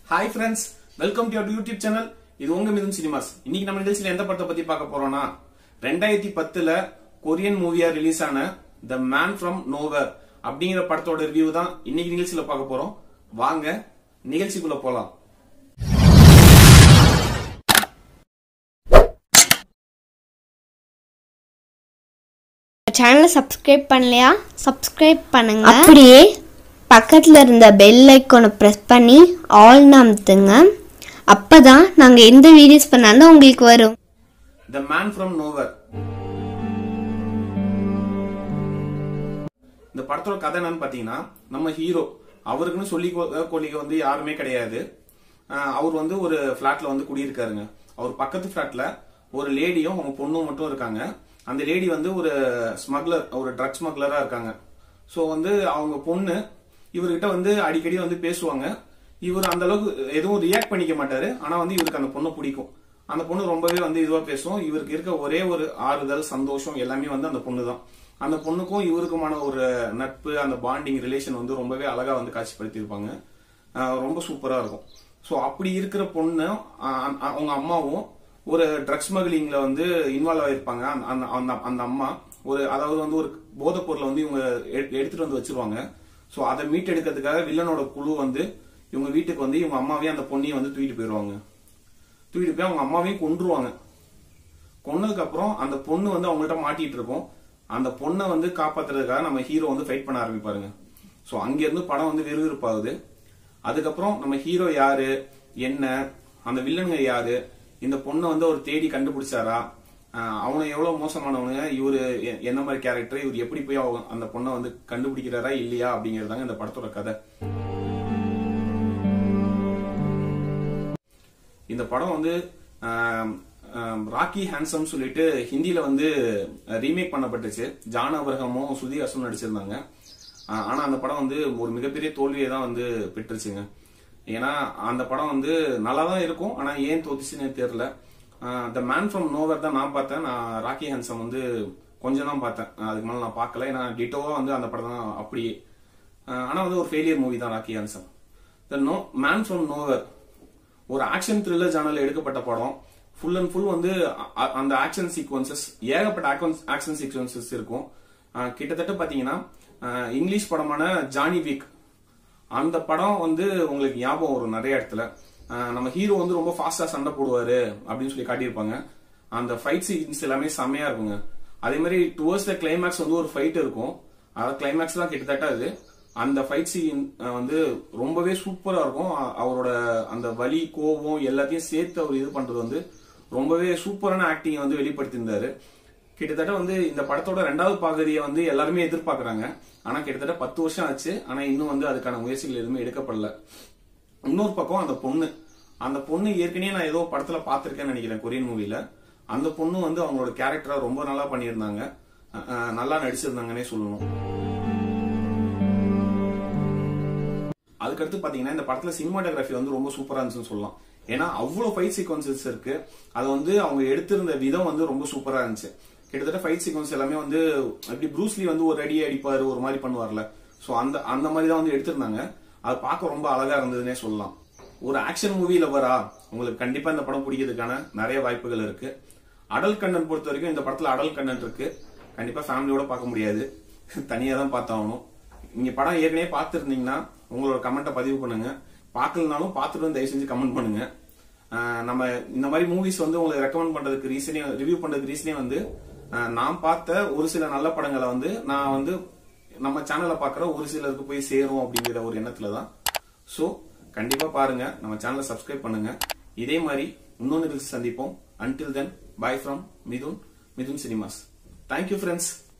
hi friends welcome to YouTube channel இது உங்க Mithun cinemas இன்னைக்கு நம்ம நிகழ்ச்சியில எந்த படத்தை பத்தி பார்க்க போறோம்னா ரெண்டாயிரத்தி பத்துல கொரியன் மூவியா ரிலீஸ் ஆன த மேன் ஃப்ரம் நோவர் அப்படிங்கிற படத்தோட ரிவ்யூ தான் இன்னைக்கு நிகழ்ச்சியில பார்க்க போறோம் வாங்க நிகழ்ச்சிக்குள்ள போலாம் சேனலை சப்ஸ்கிரைப் பண்ணலையா சப்ஸ்கிரைப் பண்ணுங்க அப்படியே பக்கத்தில் இருந்த பெல் ஐக்கானை ப்ரெஸ் பண்ணி ஆல் அமுத்துங்க அப்போ தான் நாங்கள் எந்த வீடியோஸ் பண்ணாலும் உங்களுக்கு வரும் த மேன் ஃப்ரம் நோவர் இந்த படத்தோட கதை என்னன்னு பாத்தீங்கன்னா நம்ம ஹீரோ அவருக்குன்னு சொல்லி கொ- கொள்ளிக்க வந்து யாருமே கிடையாது ஆஹ் அவர் வந்து ஒரு பிளாட்ல வந்து குடியிருக்காருங்க அவர் பக்கத்து பிளாட்ல ஒரு லேடியும் அவங்க பொண்ணும் மட்டும் இருக்காங்க அந்த லேடி வந்து ஒரு ஸ்மக்லர் ஒரு ட்ரக் ஸ்மக்லரா இருக்காங்க சோ வந்து அவங்க பொண்ணு இவர்கிட்ட வந்து அடிக்கடி வந்து பேசுவாங்க இவர் அந்த அளவுக்கு எதுவும் ரியாக்ட் பண்ணிக்க மாட்டாரு ஆனா வந்து இவருக்கு அந்த பொண்ணை பிடிக்கும் அந்த பொண்ணு ரொம்பவே வந்து இதுவா பேசும் இவருக்கு இருக்க ஒரே ஒரு ஆறுதல் சந்தோஷம் எல்லாமே வந்து அந்த பொண்ணு தான் அந்த பொண்ணுக்கும் இவருக்குமான ஒரு நட்பு அந்த பாண்டிங் ரிலேஷன் வந்து ரொம்பவே அழகா வந்து காட்சிப்படுத்தியிருப்பாங்க ஆஹ் ரொம்ப சூப்பரா இருக்கும் ஸோ அப்படி இருக்கிற பொண்ணு ஆஹ் அந்த- அவங்க அம்மாவும் ஒரு ட்ரக்ஸ் ஸ்மக்லிங்ல வந்து இன்வால்வ் ஆயிருப்பாங்க அந்த- அந்த அந்த அந்த அம்மா ஒரு அதாவது வந்து ஒரு போதைப் பொருளை வந்து இவங்க எடு- எடுத்துட்டு வந்து வச்சிருவாங்க ஸோ அதை மீட்டெடுக்கிறதுக்காக வில்லனோட குழு வந்து இவங்க வீட்டுக்கு வந்து இவங்க அம்மாவையும் அந்த பொண்ணையும் வந்து தூக்கிட்டு போயிடுவாங்க தூக்கிட்டு போய் அவங்க அம்மாவையும் கொன்றுவாங்க கொன்னதுக்கு அப்புறம் அந்த பொண்ணு வந்து அவங்கள்ட்ட மாட்டிட்டு இருக்கும் அந்த பொண்ணை வந்து காப்பாத்துறதுக்காக நம்ம ஹீரோ வந்து ஃபைட் பண்ண ஆரம்பிப்பாருங்க சோ அங்க இருந்து படம் வந்து விறுவிறுப்பாகுது அதுக்கப்புறம் நம்ம ஹீரோ யாரு என்ன அந்த வில்லனுங்க யாரு இந்த பொண்ணை வந்து அவர் தேடி கண்டுபிடிச்சாரா ஆஹ் அவனை எவ்வளவு மோசமானவனுங்க இவரு எ- என்ன மாதிரி கேரக்டர் இவர் எப்படி போய் அவங்க அந்த பொண்ணை வந்து கண்டுபிடிக்கிறாரா இல்லையா அப்படிங்கறதாங்க இந்த படத்தோட கதை இந்த படம் வந்து ஆம், ஆம், ராக்கி ஹேண்ட்ஸம் சொல்லிட்டு ஹிந்தில வந்து ரீமேக் பண்ணப்பட்டுச்சு ஜான் அபரகமும் சுதி ஹாசனும் நடிச்சிருந்தாங்க ஆ, ஆனா அந்த படம் வந்து ஒரு மிகப்பெரிய தோல்வியை தான் வந்து பெற்றுச்சுங்க ஏன்னா அந்த படம் வந்து நல்லா தான் இருக்கும் ஆனா ஏன் தோத்துச்சுன்னு தெரியல த மேன் ஃப்ரம் நோவர் தான் நான் பார்த்தேன் நான் ராக்கி ஹேண்ட்ஸம் வந்து கொஞ்சம் தான் பார்த்தேன் அதுக்கு மேல நான் பார்க்கல ஏன்னா டிட்டோவா வந்து அந்த படம் தான் அப்படியே ஆ, ஆனா வந்து ஒரு ஃபெயிலியர் மூவி தான் Rocky Handsome the no man from nowhere ஒரு ஆக்ஷன் த்ரில்லர் ஜானல் எடுக்கப்பட்ட படம் ஃபுல் அண்ட் ஃபுல் வந்து அ- அ- அந்த ஆக்ஷன் சீக்வன்சஸ் ஏகப்பட்ட ஆக்ஷன் சீக்வன்சஸ் இருக்கும் அஹ் கிட்டத்தட்ட பாத்தீங்கன்னா அஹ் இங்கிலீஷ் படமான ஜானி வீக் அந்த படம் வந்து உங்களுக்கு ஞாபகம் வரும் நிறைய இடத்துல அஹ் நம்ம ஹீரோ வந்து ரொம்ப ஃபாஸ்டா சண்டை போடுவாரு அப்படின்னு சொல்லி காட்டியிருப்பாங்க அந்த ஃபைட் சீன்ஸ் எல்லாமே செம்மையா இருக்குங்க அதே மாதிரி டுவர்ட்ஸ் த கிளைமேக்ஸ் வந்து ஒரு ஃபைட் இருக்கும் அதாவது கிளைமேக்ஸ் தான் கிட்டத்தட்ட அது அந்த ஃபைட் சீன் வந்து ரொம்பவே சூப்பரா இருக்கும் அ- அவரோட அந்த வலி கோபம் எல்லாத்தையும் சேர்த்து அவர் இது பண்றது வந்து ரொம்பவே சூப்பரான ஆக்டிங் வந்து வெளிப்படுத்தியிருந்தாரு கிட்டத்தட்ட வந்து இந்த படத்தோட ரெண்டாவது பகுதியை வந்து எல்லாருமே எதிர்பார்க்கறாங்க ஆனா கிட்டத்தட்ட பத்து வருஷம் ஆச்சு ஆனா இன்னும் வந்து அதுக்கான முயற்சிகள் எதுவுமே எடுக்கப்படல இன்னொரு பக்கம் அந்த பொண்ணு அந்த பொண்ணு ஏற்கனவே நான் ஏதோ படத்துல பார்த்திருக்கேன்னு நினைக்கிறேன் கொரியன் மூவில அந்த பொண்ணு வந்து அவங்களோட கேரக்டரா ரொம்ப நல்லா பண்ணியிருந்தாங்க அஹ் அஹ் நல்லா நடிச்சிருந்தாங்கன்னே சொல்லணும் அதுக்கடுத்து பாத்தீங்கன்னா இந்த படத்துல சினிமாட்டோகிராஃபி வந்து ரொம்ப சூப்பரா இருந்துச்சுன்னு சொல்லலாம் ஏன்னா அவ்வளவு ஃபைட் சீக்வன்சஸ் இருக்கு அது வந்து அவங்க எடுத்திருந்த விதம் வந்து ரொம்ப சூப்பரா இருந்துச்சு கிட்டத்தட்ட ஃபைட் சீக்வன்ஸ் எல்லாமே வந்து அப்படி ப்ரூஸ்லி வந்து ஒரு அடி அடிப்பாரு ஒரு மாதிரி பண்ணுவார்ல சோ அந்த அந்த மாதிரி தான் வந்து எடுத்திருந்தாங்க அது பார்க்க ரொம்ப அழகா இருந்ததுன்னே சொல்லலாம் ஒரு ஆக்ஷன் மூவில வரா உங்களுக்கு கண்டிப்பா இந்த படம் பிடிக்கிறதுக்கான நிறைய வாய்ப்புகள் இருக்கு அடல் கண்டென்ட் பொறுத்த வரைக்கும் இந்த படத்துல அடல் கண்டென்ட் இருக்கு கண்டிப்பா ஃபேமிலியோட பார்க்க முடியாது தனியா தான் பார்த்தாகணும் நீங்க படம் ஏற்கனவே பார்த்துருந்தீங்கன்னா உங்களோட கமெண்ட்டை பதிவு பண்ணுங்க பார்க்கலனாலும் பார்த்துட்டு வந்து தயவு செஞ்சு கமெண்ட் பண்ணுங்க ஆஹ் நம்ம இந்த மாதிரி மூவிஸ் வந்து உங்களுக்கு ரெக்கமெண்ட் பண்றதுக்கு ரீசனே ரிவ்யூ பண்றதுக்கு ரீசனே வந்து ஆஹ் நான் பார்த்த ஒரு சில நல்ல படங்களை வந்து நான் வந்து நம்ம சேனல்ல பார்க்குற ஒரு சிலருக்கு போய் சேரும் அப்படிங்கிற ஒரு எண்ணத்துல தான் ஸோ கண்டிப்பா பாருங்க நம்ம சேனலை சப்ஸ்கிரைப் பண்ணுங்க இதே மாதிரி இன்னொன்று சந்திப்போம் until then bye from Mithun Mithun cinemas thank you friends